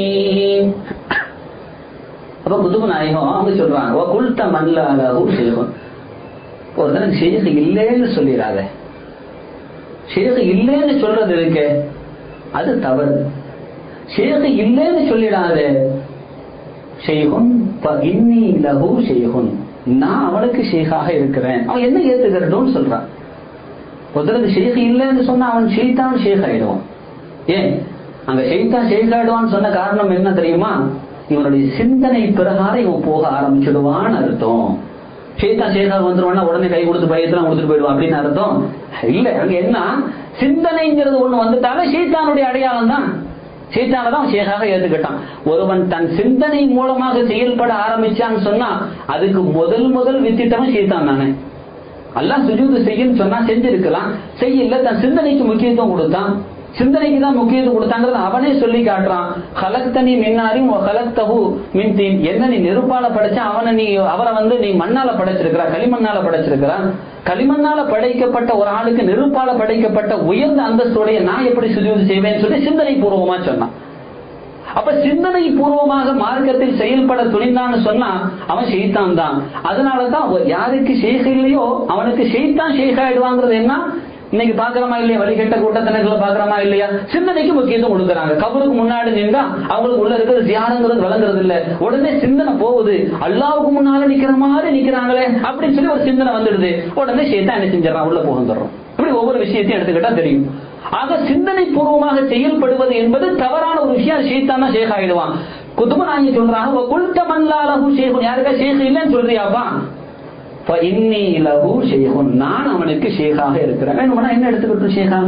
அப்ப குதுபு நாயகம் அவங்க சொல்றாங்க "வ குல்த மல்லாலஹு ஷேഖுன்." ஒருத்தனுக்கு ஷேக் இல்லைன்னு சொல்லிடாத ஷேக் இல்லைன்னு சொல்றது இருக்கே அது தவறு ஷேக் இல்லைன்னு சொல்லிடாத ஷெய்குன் இன்னி லஹு ஷெய்குன் நான் அவனுக்கு ஷேகாக இருக்கிறேன் அவன் என்ன ஏத்துக்கிறட்டும்னு சொல்றான் ஒருத்தருக்கு ஷேக் இல்லைன்னு சொன்னா அவன் ஷெய்தான் ஷேக் ஆயிடுவான் ஏன் அங்க ஷெய்தான் ஷேக் ஆயிடுவான்னு சொன்ன காரணம் என்ன தெரியுமா இவனுடைய சிந்தனை பிரகாரம் இவன் போக ஆரம்பிச்சிடுவான்னு அர்த்தம் ஷேத்தான் ஷேகாக வந்துருவான்னா உடனே கை கொடுத்து பயத்தெல்லாம் கொடுத்துட்டு போயிடுவான் அப்படின்னு அர்த்தம் இல்ல அங்க என்ன சிந்தனைங்கிறது ஒண்ணு வந்துட்டாலே ஷேத்தானுடைய அடையாளம் தான் சீத்தான தான் ஷேகாக ஏத்துக்கிட்டான் ஒருவன் தன் சிந்தனை மூலமாக செயல்பட ஆரம்பிச்சான்னு சொன்னா அதுக்கு முதல் முதல் வித்திட்டவன் சீத்தான் தானே அல்லாஹ் சுஜூது செய்யுன்னு சொன்னா செஞ்சிருக்கலாம் செய்யல தன் சிந்தனைக்கு முக்கியத்துவம் கொடுத்தான் சிந்தனைக்கு தான் முக்கியத்துவம் கொடுத்தாங்கிறது அவனே சொல்லி காட்டுறான் ஹலக்தனி மின்னாரியும் ஹலக்தகு மின்தீன் என்ன நீ நெருப்பால படைச்சா அவனை நீ அவரை வந்து நீ மண்ணால படைச்சிருக்கிறா களிமண்ணால படைச்சிருக்கிறா களிமண்ணால படைக்கப்பட்ட ஒரு ஆளுக்கு நெருப்பால படைக்கப்பட்ட உயர்ந்த அந்தஸ்துடைய நான் எப்படி சுஜூது செய்வேன்னு சொல்லி சிந்தனை பூர்வமா சொன்னான் அப்ப சிந்தனை பூர்வமாக மார்க்கத்தில் செயல்பட துணிந்தான்னு சொன்னா அவன் ஷெய்தான் தான் அதனாலதான் யாருக்கு ஷேக் இல்லையோ அவனுக்கு ஷெய்தான் ஷேக் ஆயிடுவாங்கிறது என்ன இன்னைக்கு பாக்குறோமா இல்லையா வழிகட்ட கூட்டத்தினர்களை பாக்குறோமா இல்லையா சிந்தனைக்கு முக்கியத்துவம் கொடுக்குறாங்க கபருக்கு முன்னாடி நின்றா அவங்களுக்கு உள்ள இருக்கிறது தியானங்கிறது வழங்குறது இல்ல உடனே சிந்தனை போகுது அல்லாவுக்கு முன்னால நிக்கிற மாதிரி நிக்கிறாங்களே அப்படின்னு சொல்லி ஒரு சிந்தனை வந்துடுது உடனே ஷேத்தான் என்ன செஞ்சிடறான் உள்ள போகுந்துடுறோம் இப்படி ஒவ்வொரு விஷயத்தையும் எடுத்துக்கிட்டா தெரியும் ஆக சிந்தனை பூர்வமாக செயல்படுவது என்பது தவறான ஒரு விஷயம் ஷீத்தான் தான் ஷேக் ஆயிடுவான் குதுப நாயகி சொல்றாங்க குல்த மல்லாலஹு ஷேகுன் யாருக்கா ஷேக் இல்லைன்னு சொல்றியாப்பா இன்னி லஹு ஷேகுன் நான் அவனுக்கு ஷேகாக இருக்கிறேன் வேணும்னா என்ன எடுத்துக்கிட்டு ஷேகாக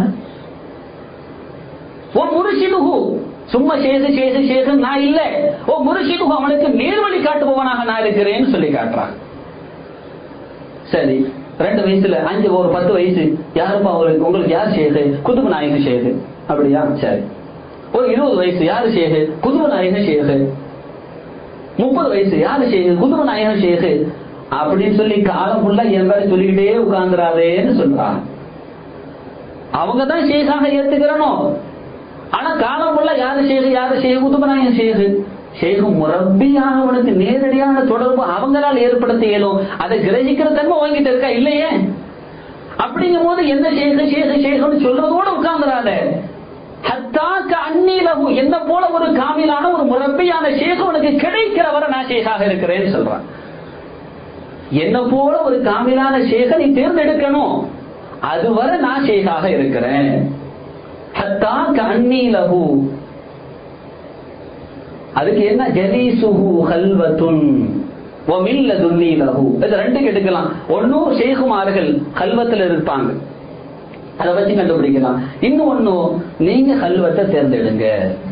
ஓ முருஷிதுகு சும்மா சேது சேது சேது நான் இல்ல ஓ முருஷிதுகு அவனுக்கு நேர்வழி காட்டுபவனாக நான் இருக்கிறேன்னு சொல்லி காட்டுறான் சரி ரெண்டு வயசுல அஞ்சு ஒரு பத்து வயசு யாருப்பா உங்களுக்கு உங்களுக்கு யார் ஷேகு குதுபு நாயகன் ஷேகு அப்படியா சரி ஒரு இருபது வயசு யாரு ஷேகு குதுபு நாயகன் ஷேகு முப்பது வயசு யாரு ஷேகு குதுபு நாயகன் ஷேகு அப்படின்னு சொல்லி காலம் ஃபுல்லா என் பேரை சொல்லிக்கிட்டே உட்கார்ந்துராதேன்னு சொல்றான் அவங்க தான் ஷேகாக ஏத்துக்கிறனும் ஆனா காலம் ஃபுல்லா யாரு ஷேகு யாரு ஷேகு குதுபு நாயகன் ஷேகு ஷேகு முரப்பியாக அவனுக்கு நேரடியான தொடர்பு அவங்களால் ஏற்படுத்த இயலும் அதை கிரகிக்கிற தன்மை வாங்கிட்டு இருக்கா இல்லையே அப்படிங்கும் போது என்ன ஷேகு ஷேகு ஷேகுன்னு சொல்றதோட உட்கார்ந்துடாத ஹத்தாக்க அந்நீலகு என்ன போல ஒரு காமிலான ஒரு முரப்பியான ஷேகு உனக்கு கிடைக்கிற வரை நான் ஷேகாக இருக்கிறேன்னு சொல்றான் என்ன போல ஒரு காமிலான ஷேக நீ தேர்ந்தெடுக்கணும் அதுவரை நான் ஷேகாக இருக்கிறேன் ஹத்தாக்க அந்நீலகு அதுக்கு என்ன ஜலீசுஹு ஹல்வத்துன் ஒமில்லதுன்னி லஹு இது ரெண்டுக்கு எடுக்கலாம் ஒன்னும் ஷேகுமார்கள் கல்வத்தில் இருப்பாங்க அதை வச்சு கண்டுபிடிக்கலாம் இன்னும் ஒன்னும் நீங்க கல்வத்தை தேர்ந்தெடுங்க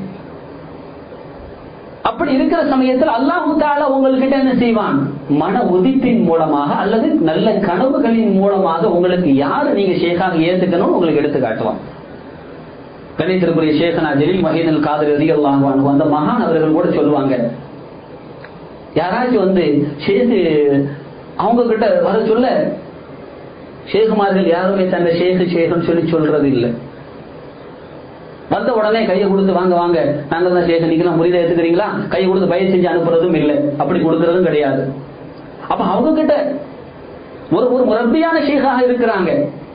அப்படி இருக்கிற சமயத்தில் அல்லாஹு தாலா உங்கள்கிட்ட என்ன செய்வான் மன உதிப்பின் மூலமாக அல்லது நல்ல கனவுகளின் மூலமாக உங்களுக்கு யாரு நீங்க ஷேகாக ஏத்துக்கணும் உங்களுக்கு எடுத்து காட்டுவான் கணித்திற்குரிய ஷேகனா ஜெலில் மஹீதல் காதல் ரதிகல்லாஹு அந்த மகான் அவர்கள் கூட சொல்லுவாங்க யாராச்சும் வந்து ஷேகு அவங்க கிட்ட வர சொல்ல ஷேகுமார்கள் யாருமே தன்னை ஷேகு ஷேகுன்னு சொல்லி சொல்றது இல்லை வந்த உடனே கையை கொடுத்து வாங்க வாங்க நாங்க தான் ஷேகு நீங்க முறித எடுத்துக்கிறீங்களா கையை கொடுத்து பயிர் செஞ்சு அனுப்புறதும் இல்லை அப்படி கொடுக்கறதும் கிடையாது அப்ப அவங்க கிட்ட ஒரு ஒரு முரப்பியான ஷேகாக இருக்கிறாங்க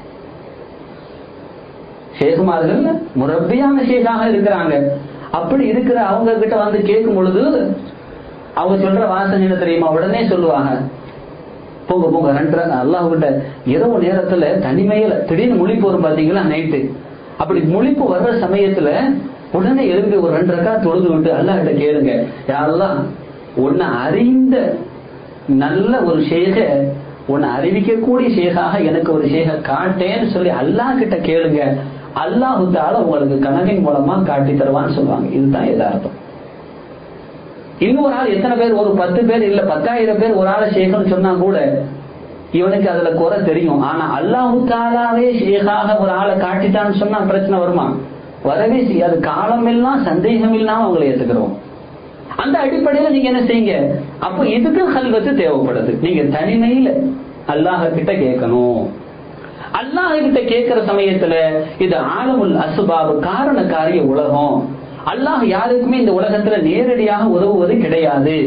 ஷேகுமார்கள் முரப்பியான ஷேகாக இருக்கிறாங்க அப்படி இருக்கிற அவங்க கிட்ட வந்து கேட்கும் பொழுது அவங்க சொல்ற வாசனை என்ன தெரியுமா உடனே சொல்லுவாங்க போங்க போங்க ரெண்டு அல்லாஹ் கிட்ட இரவு நேரத்துல தனிமையில திடீர்னு முழிப்பு வரும் பாத்தீங்களா நைட்டு அப்படி முழிப்பு வர்ற சமயத்துல உடனே எழுந்து ஒரு ரெண்டு ரக்கா தொழுது விட்டு அல்லாஹ் கிட்ட கேளுங்க யாரெல்லாம் உன்னை அறிந்த நல்ல ஒரு ஷேக உன்னை அறிவிக்கக்கூடிய ஷேகாக எனக்கு ஒரு ஷேக காட்டேன்னு சொல்லி அல்லாஹ் கிட்ட கேளுங்க அல்லாஹு தால உங்களுக்கு கனவின் மூலமா காட்டி தருவான்னு சொல்லுவாங்க இதுதான் எதார்த்தம் இன்னொரு ஆள் எத்தனை பேர் ஒரு பத்து பேர் இல்ல பத்தாயிரம் பேர் ஒரு ஆளை ஷேகன்னு சொன்னா கூட இவனுக்கு அதுல குறை தெரியும் ஆனா அல்லாஹு தாலாவே ஷேகாக ஒரு ஆளை காட்டிட்டான்னு சொன்னா பிரச்சனை வருமா வரவே செய்யாது காலம் எல்லாம் சந்தேகம் இல்லாம அவங்களை ஏத்துக்கிறோம் அந்த அடிப்படையில நீங்க என்ன செய்யுங்க அப்போ இதுக்கு கல்வத்து தேவைப்படுது நீங்க தனிமையில அல்லாஹ கிட்ட கேட்கணும் அல்லாஹ் கிட்ட கேட்கிற சமயத்துல இது ஆலமுல் அசுபாபு காரண காரிய உலகம் அல்லாஹ் யாருக்குமே இந்த உலகத்துல நேரடியாக உதவுவது கிடையாது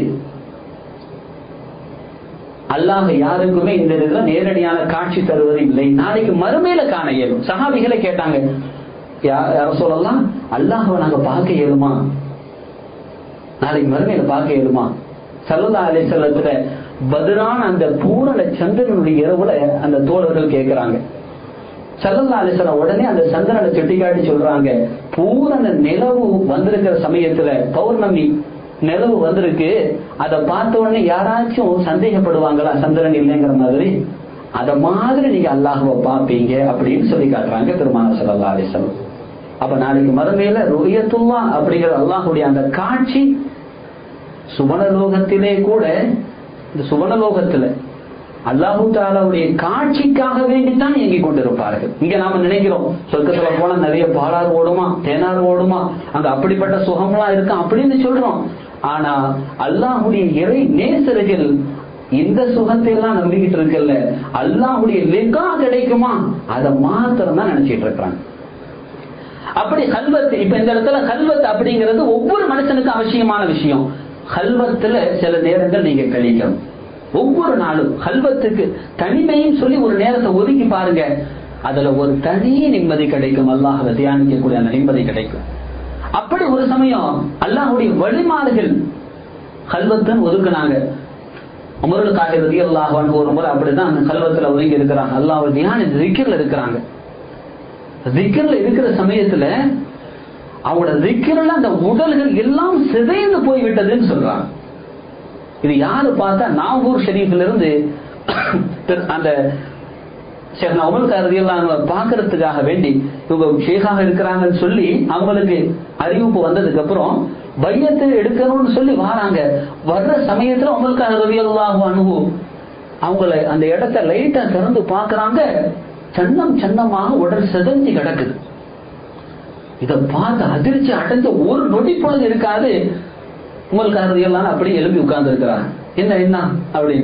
அல்லாஹ் யாருக்குமே இந்த இதுல நேரடியான காட்சி தருவது இல்லை நாளைக்கு மறுமையில காண இயலும் சஹாபிகளை கேட்டாங்க யார சொல்லலாம் அல்லாஹவை நாங்க பார்க்க இயலுமா நாளைக்கு மறுமையில பார்க்க இயலுமா சல்லா அலி செல்லத்துல பதிலான அந்த பூரண சந்திரனுடைய இரவுல அந்த தோழர்கள் கேட்கிறாங்க சல்லல்லா அலிசலம் உடனே அந்த சந்திரனை சுட்டிக்காட்டி சொல்றாங்க பூரண நிலவு வந்திருக்கிற சமயத்துல பௌர்ணமி நிலவு வந்திருக்கு அதை பார்த்த உடனே யாராச்சும் சந்தேகப்படுவாங்களா சந்திரன் இல்லைங்கிற மாதிரி அத மாதிரி நீங்க அல்லாஹுவை பார்ப்பீங்க அப்படின்னு சொல்லி காட்டுறாங்க திருமான சல்லா அலிசலம் அப்ப நாளைக்கு மறுமையில ருயத்துல்லா அப்படிங்கிற அல்லாஹுடைய அந்த காட்சி சுவனலோகத்திலே கூட இந்த சுவனலோகத்துல அல்லாஹு தாலாவுடைய காட்சிக்காக வேண்டித்தான் இயங்கிக் கொண்டிருப்பார்கள் இங்க நாம நினைக்கிறோம் சொர்க்கத்துல போனா நிறைய பாலாறு ஓடுமா தேனாறு ஓடுமா அங்க அப்படிப்பட்ட சுகம்லாம் இருக்கும் அப்படின்னு சொல்றோம் ஆனா அல்லாஹுடைய இறை நேசர்கள் இந்த சுகத்தை எல்லாம் நம்பிக்கிட்டு இருக்கல அல்லாஹுடைய லெக்கா கிடைக்குமா அதை மாத்திரம் தான் நினைச்சிட்டு இருக்கிறாங்க அப்படி கல்வத்து இப்ப இந்த இடத்துல கல்வத்து அப்படிங்கிறது ஒவ்வொரு மனுஷனுக்கும் அவசியமான விஷயம் கல்வத்துல சில நேரங்கள் நீங்க கழிக்கணும் ஒவ்வொரு நாளும் கல்வத்துக்கு தனிமையும் சொல்லி ஒரு நேரத்தை ஒதுக்கி பாருங்க அதுல ஒரு தனி நிம்மதி கிடைக்கும் அல்லாஹவை தியானிக்கக்கூடிய அந்த நிம்மதி கிடைக்கும் அப்படி ஒரு சமயம் அல்லாஹுடைய வழிமாடுகள் கல்வத்தன் ஒதுக்குனாங்க அமருள் காட்டுறது அல்லாஹ் ஒரு முறை அப்படிதான் அந்த கல்வத்துல ஒதுங்கி இருக்கிறாங்க அல்லாஹ் தியான திக்கில் இருக்கிறாங்க திக்கர்ல இருக்கிற சமயத்துல அவங்களோட திக்கர்ல அந்த உடல்கள் எல்லாம் சிதைந்து போய்விட்டதுன்னு சொல்றாங்க இது யாரு பார்த்தா நாகூர் ஷெரீஃப்ல இருந்து அந்த ஷேக் உமல் கருதியெல்லாம் பாக்குறதுக்காக வேண்டி இவங்க ஷேகாக இருக்கிறாங்கன்னு சொல்லி அவங்களுக்கு அறிவிப்பு வந்ததுக்கு அப்புறம் பையத்தை எடுக்கணும்னு சொல்லி வராங்க வர்ற சமயத்துல உமல்கா ரவியல்லாஹு அணுகு அவங்கள அந்த இடத்த லைட்டா திறந்து பாக்குறாங்க சன்னம் சன்னமாக உடல் செதஞ்சு கிடக்குது இத பார்த்து அதிர்ச்சி அடைஞ்ச ஒரு நொடி பொழுது இருக்காது உமல்காரதி எல்லாம் அப்படியே எழுப்பி உட்கார்ந்து இருக்கிறாங்க என்ன என்ன அப்படின்னு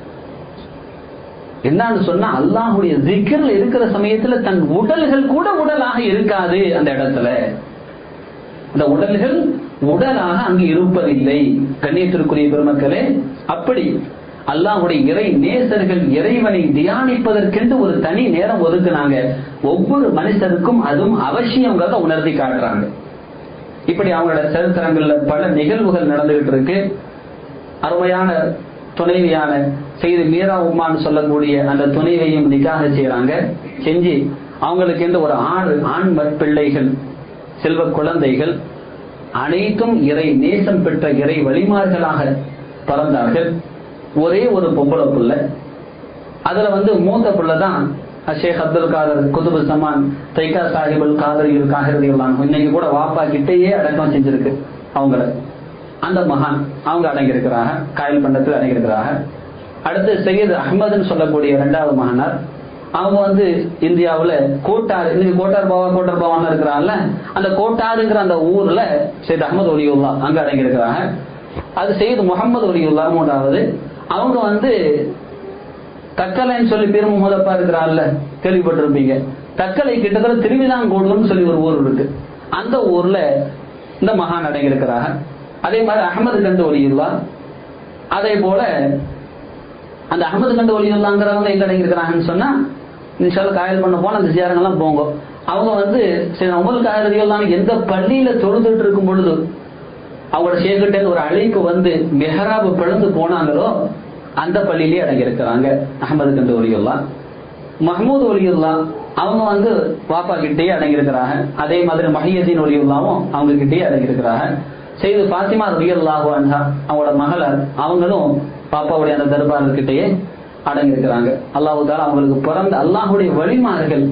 என்னன்னு சொன்னா அல்லாஹுடைய திக்கர்ல இருக்கிற சமயத்துல தன் உடல்கள் கூட உடலாக இருக்காது அந்த இடத்துல அந்த உடல்கள் உடலாக அங்கு இருப்பதில்லை கண்ணியத்திற்குரிய பெருமக்களே அப்படி அல்லாஹுடைய இறை நேசர்கள் இறைவனை தியானிப்பதற்கென்று ஒரு தனி நேரம் ஒதுக்குனாங்க ஒவ்வொரு மனுஷருக்கும் அதுவும் அவசியங்கிறத உணர்த்தி காட்டுறாங்க இப்படி அவங்களோட சரித்திரங்கள்ல பல நிகழ்வுகள் நடந்துகிட்டு இருக்கு அருமையான துணைவியான செய்து மீரா உமான்னு சொல்லக்கூடிய அந்த துணைவையும் நிக்காக செய்யறாங்க செஞ்சு அவங்களுக்கு எந்த ஒரு ஆறு ஆண் பிள்ளைகள் செல்வ குழந்தைகள் அனைத்தும் இறை நேசம் பெற்ற இறை வழிமார்களாக பிறந்தார்கள் ஒரே ஒரு பொம்பளை புள்ள அதுல வந்து மூத்த புள்ள தான் ஷேக் அப்துல் காதர் குதுபு சமான் தைகா சாஹிபுல் காதரியில் காகிறது எல்லாம் இன்னைக்கு கூட வாப்பா கிட்டேயே அடக்கம் செஞ்சிருக்கு அவங்கள அந்த மகான் அவங்க அடங்கியிருக்கிறாங்க காயல் பண்டத்தில் அடங்கியிருக்கிறாங்க அடுத்து சையது அஹ்மதுன்னு சொல்லக்கூடிய இரண்டாவது மகனார் அவங்க வந்து இந்தியாவுல கோட்டார் இன்னைக்கு கோட்டார் பாவா கோட்டார் பாவான்னு இருக்கிறாங்கல்ல அந்த கோட்டாருங்கிற அந்த ஊர்ல சையத் அஹமது ஒலியுல்லா அங்க அடங்கியிருக்கிறாங்க அது செய்து முகமது ஒலியுல்லா மூன்றாவது அவங்க வந்து தக்கலைன்னு சொல்லி பெரும் முதப்பா இருக்கிறான்ல கேள்விப்பட்டிருப்பீங்க தக்கலை கிட்டத்தட்ட திருவிதாங்கோடுன்னு சொல்லி ஒரு ஊர் இருக்கு அந்த ஊர்ல இந்த மகான் அடங்கியிருக்கிறாங்க அதே மாதிரி அகமது கண்டு ஒலியுல்லா அதே போல அந்த அகமது கண்டு ஒலியுல்லாங்கிறவங்க எங்க அடங்கியிருக்கிறாங்கன்னு சொன்னா நிஷால காயல் பண்ண போன அந்த ஜியாரங்கெல்லாம் போங்க அவங்க வந்து சரி உமல் காயல் எந்த பள்ளியில தொழுதுட்டு இருக்கும் பொழுது அவங்களோட சேர்க்கிட்ட ஒரு அழைப்பு வந்து மெஹராபு பிளந்து போனாங்களோ அந்த பள்ளியிலேயே அடங்கியிருக்கிறாங்க அகமது கண்டு ஒலியுல்லா மஹமூது ஒலியுல்லா அவங்க வந்து பாப்பா கிட்டேயே அடங்கியிருக்கிறாங்க அதே மாதிரி மஹியதீன் ஒலியுல்லாவும் அவங்க கிட்டேயே அடங்கியிருக்கிறாங்க செய்து பாத்திமா ரபியல்லாஹு அன்ஹா அவங்களோட மகளர் அவங்களும் பாப்பாவுடைய அந்த தர்பார்கிட்டயே அடங்கியிருக்கிறாங்க அல்லாஹு தாலா அவங்களுக்கு பிறந்த அல்லாஹுடைய வழிமார்கள்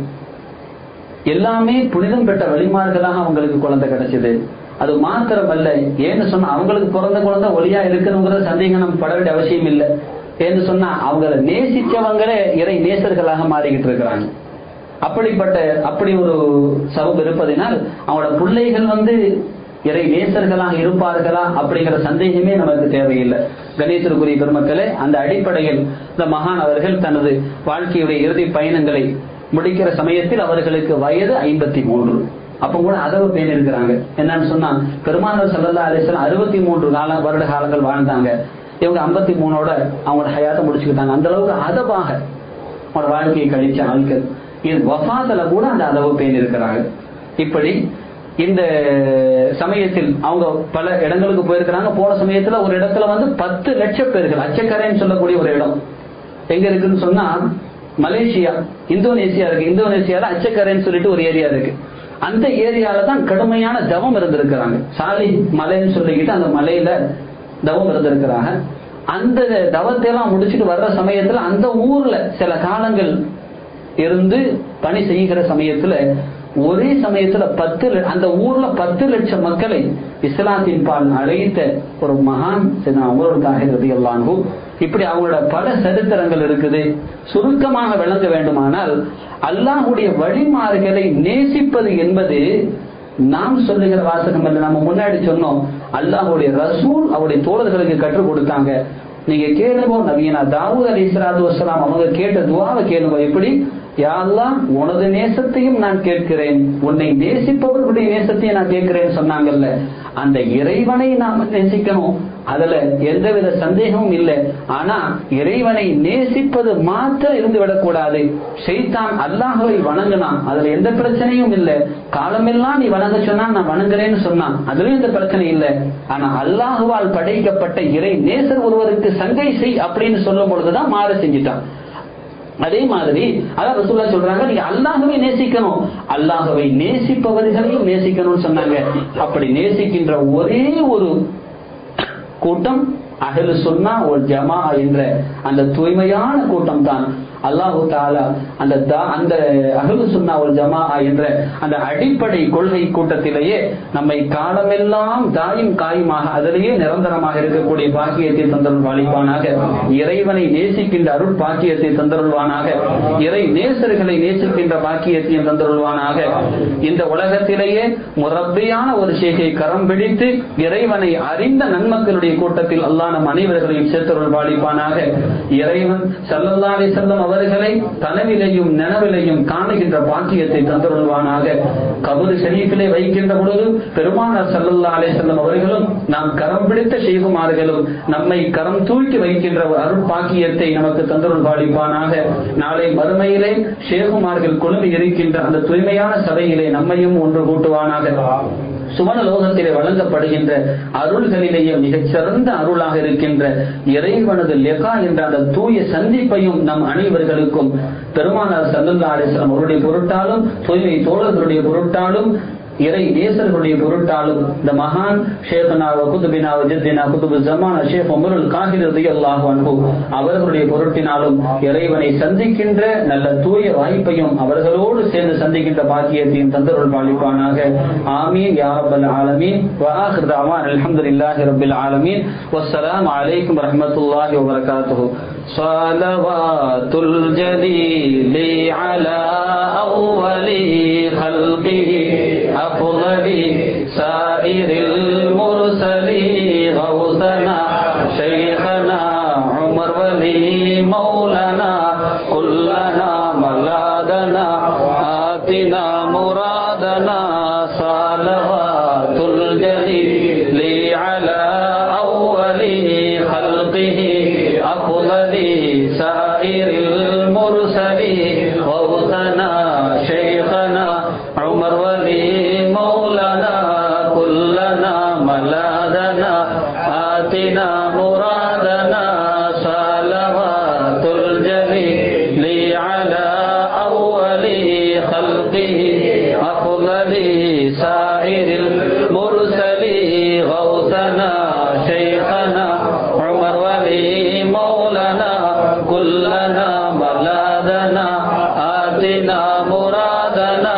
எல்லாமே புனிதம் பெற்ற வழிமார்களாக அவங்களுக்கு குழந்தை கிடைச்சது அது மாத்திரமல்ல ஏன்னு சொன்னா அவங்களுக்கு பிறந்த குழந்தை ஒளியா இருக்கணுங்கிற சந்தேகம் நம்ம பட வேண்டிய அவசியம் இல்லை ஏன்னு சொன்னா அவங்கள நேசிச்சவங்களே இறை நேசர்களாக மாறிக்கிட்டு இருக்கிறாங்க அப்படிப்பட்ட அப்படி ஒரு சபம் இருப்பதினால் அவங்களோட பிள்ளைகள் வந்து இறை நேசர்களாக இருப்பார்களா அப்படிங்கிற சந்தேகமே நமக்கு தேவையில்லை கணேசருக்குரிய பெருமக்களே அந்த அடிப்படையில் இந்த மகான் அவர்கள் தனது வாழ்க்கையுடைய இறுதி பயணங்களை முடிக்கிற சமயத்தில் அவர்களுக்கு வயது ஐம்பத்தி மூன்று அப்ப கூட அதவு பேர் இருக்கிறாங்க என்னன்னு சொன்னா பெருமானார் சல்லல்லா அலிஸ்லாம் அறுபத்தி மூன்று கால வருட காலங்கள் வாழ்ந்தாங்க இவங்க ஐம்பத்தி மூணோட அவங்களோட ஹயாத்தை முடிச்சுக்கிட்டாங்க அந்த அளவுக்கு அதவாக அவங்களோட வாழ்க்கையை கழிச்ச ஆட்கள் இது வஃபாத்துல கூட அந்த அளவு பேர் இருக்கிறாங்க இப்படி இந்த சமயத்தில் அவங்க பல இடங்களுக்கு போயிருக்கிறாங்க போன சமயத்துல ஒரு இடத்துல வந்து பத்து லட்சம் பேர்கள் அச்சக்கரைன்னு சொல்லக்கூடிய ஒரு இடம் எங்க இருக்குன்னு சொன்னா மலேசியா இந்தோனேசியா இருக்கு இந்தோனேசியால அச்சக்கரைன்னு சொல்லிட்டு ஒரு ஏரியா இருக்கு அந்த ஏரியால தான் கடுமையான தவம் இருந்திருக்கிறாங்க சாலி மலைன்னு சொல்லிக்கிட்டு அந்த மலையில தவம் இருந்திருக்கிறாங்க அந்த தவத்தை எல்லாம் முடிச்சுட்டு வர்ற சமயத்துல அந்த ஊர்ல சில காலங்கள் இருந்து பணி செய்கிற சமயத்துல ஒரே சமயத்துல பத்து அந்த ஊர்ல பத்து லட்சம் மக்களை இஸ்லாத்தின் பால் அழைத்த ஒரு மகான் அவர்களுக்காக இப்படி அவங்களோட பல சரித்திரங்கள் இருக்குது சுருக்கமாக விளங்க வேண்டுமானால் அல்லாஹுடைய வழிமாறுகளை நேசிப்பது என்பது நாம் சொல்லுகிற வாசகம் அல்ல நம்ம முன்னாடி சொன்னோம் அல்லாஹுடைய ரசூல் அவருடைய தோழர்களுக்கு கற்றுக் கொடுத்தாங்க நீங்க கேளுங்க நவீனா தாவூத் அலி இஸ்லாத்து வசலாம் அவங்க கேட்ட துவாவை கேளுங்க எப்படி யாரெல்லாம் உனது நேசத்தையும் நான் கேட்கிறேன் உன்னை நேசிப்பவர்களுடைய நேசத்தையும் நான் கேட்கிறேன்னு சொன்னாங்கல்ல அந்த இறைவனை நாம் நேசிக்கணும் அதுல எந்தவித சந்தேகமும் இல்லை ஆனா இறைவனை நேசிப்பது மாத்திரம் இருந்து விடக்கூடாது செய்தான் அல்லாஹுவை வணங்கினான் அதுல எந்த பிரச்சனையும் இல்லை காலமெல்லாம் நீ வணங்க சொன்னா நான் வணங்குறேன்னு சொன்னான் அதுலயும் எந்த பிரச்சனை இல்லை ஆனா அல்லாஹுவால் படைக்கப்பட்ட இறை நேசர் ஒருவருக்கு சங்கை செய் அப்படின்னு சொல்லும் பொழுதுதான் மாற செஞ்சிட்டான் அதே மாதிரி அதான் ரசூல்லா சொல்றாங்க நீங்க அல்லாஹ்வை நேசிக்கணும் அல்லாஹ்வை நேசிப்பவர்களையும் நேசிக்கணும்னு சொன்னாங்க அப்படி நேசிக்கின்ற ஒரே ஒரு கூட்டம் அகலு சொன்னா ஒரு ஜமா என்ற அந்த தூய்மையான கூட்டம் தான் அல்லாஹு தாலா அந்த தா- அந்த அகலு சுன்னா ஒரு ஜமா என்ற அந்த அடிப்படை கொள்கை கூட்டத்திலேயே நம்மை காலமெல்லாம் தாயும் காயுமாக அதிலேயே நிரந்தரமாக இருக்கக்கூடிய பாக்கியத்தை தந்தருள்வாளிப்பானாக இறைவனை நேசிக்கின்ற அருள் பாக்கியத்தை தந்தருள்வானாக இறை நேசர்களை நேசிக்கின்ற பாக்கியத்தையும் தந்தருள்வானாக இந்த உலகத்திலேயே முரப்பையான ஒரு ஷேகை கரம் பிடித்து இறைவனை அறிந்த நன்மக்களுடைய கூட்டத்தில் அல்லாஹ் நம் அனைவர்களையும் சேர்த்தருள் பாலிப்பானாக இறைவன் சல்லல்லா அலைஹி வஸல்லம் அவர்களை கனவிலையும் நனவிலையும் காணுகின்ற பாக்கியத்தை தந்தருள்வானாக கபரு ஷரீஃபிலே வைக்கின்ற பொழுது பெருமானார் சல்லல்லா அலைஹி வஸல்லம் அவர்களும் நாம் கரம் பிடித்த செய்குமார்களும் நம்மை கரம் தூக்கி வைக்கின்ற ஒரு அருள் பாக்கியத்தை நமக்கு தந்தருள் பாலிப்பானாக நாளை மறுமையிலே ஷேகுமார்கள் குழுமி இருக்கின்ற அந்த தூய்மையான சபையிலே நம்மையும் ஒன்று கூட்டுவானாக சுவன லோகத்திலே வழங்கப்படுகின்ற அருள்களிலேயே மிகச் சிறந்த அருளாக இருக்கின்ற இறைவனது லெகா என்ற அந்த தூய சந்திப்பையும் நம் அனைவர்களுக்கும் பெருமானார் சல்லுல்லா அலிஸ்லாம் அவருடைய பொருட்டாலும் தூய்மை தோழர்களுடைய பொருட்டாலும் இறை நேசர்களுடைய பொருட்டாலும் இந்த மகான் ஷேഖனா குதுபினா ஜித்தினா குதுபு ஜமானா ஷேக் உமருல் காஹிர் ரலியல்லாஹு அன்ஹு அவர்களுடைய பொருட்டினாலும் இறைவனை சந்திக்கின்ற நல்ல தூய வாய்ப்பையும் அவர்களோடு சேர்ந்து சந்திக்கின்ற பாக்கியத்தையும் தந்தருள் பாலிப்பானாக ஆமீன் யா ரப்பல் ஆலமீன் வ ஆகிர் தஅவான் அல்ஹம்துலில்லாஹி ரப்பில் ஆலமீன் வஸ்ஸலாமு அலைக்கும் வரஹ்மத்துல்லாஹி வ பரகாத்துஹு صلوات الجليل على أول خلقه أفضل سائر المرسلين غوثنا شيخنا عمر ولي مولانا كلنا ملاذنا آتنا مرادنا صلوات الجليل على أول خلقه أفضل سائر المرسلين غوثنا شيخنا عمر ولي مولانا كلنا ملاذنا آتنا مرادنا صلوات الجليل على أول خلقه أفضل سائر المرسلين غوثنا شيخنا عمر ولي مولانا كلنا ملاذنا آتنا مرادنا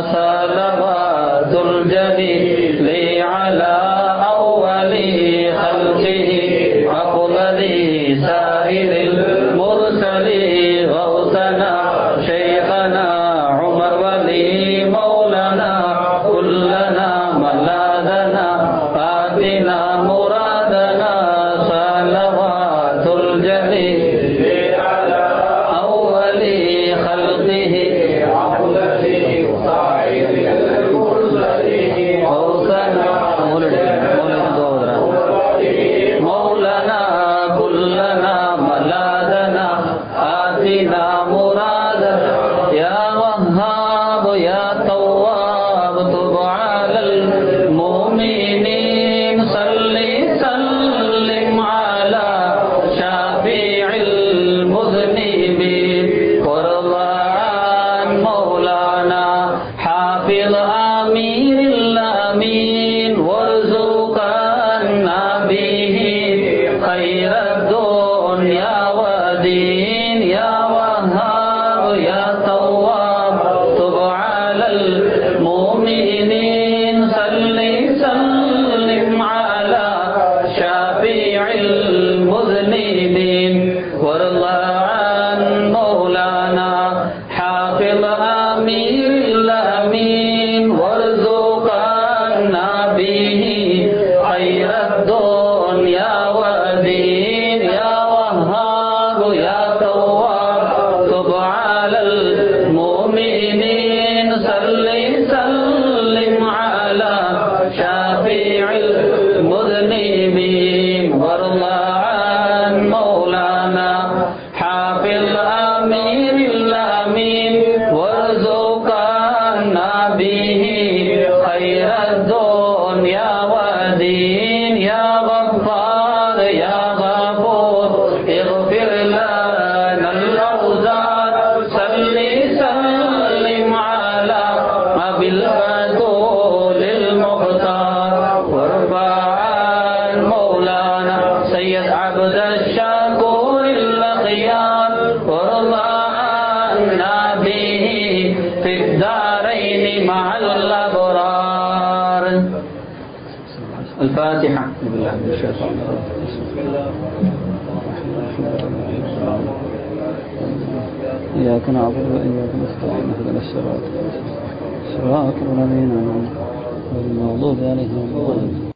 صلوات الجليل على أول خلقه أفضل سائر المرسلين غوثنا شيخنا عمر ولي مولانا كلنا ملاذنا آتنا مرادنا صلوات الجليل على أول خلقه غوثنا مولد مولد دورا مولانا كلنا ملاذنا آتنا مرادنا يا وهاب يا تواب تب على المؤمنين صل سلم على شافع المذنبين وارضى عن مولانا حافظ امير الامين وارزقنا به خير الدنيا ودين يا وهاب يا تواب تب على المؤمنين صل سلم على شافع المذنبين وارضى عن مولانا حافظ امير الامين وارزق وحدي في الدارين مع الأبرار الفاتحة بالله من الشيطان إياك نعبد وإياك نستعين اهدنا الصراط صراط الذين أنعمت غير المغضوب عليهم ولا الضالين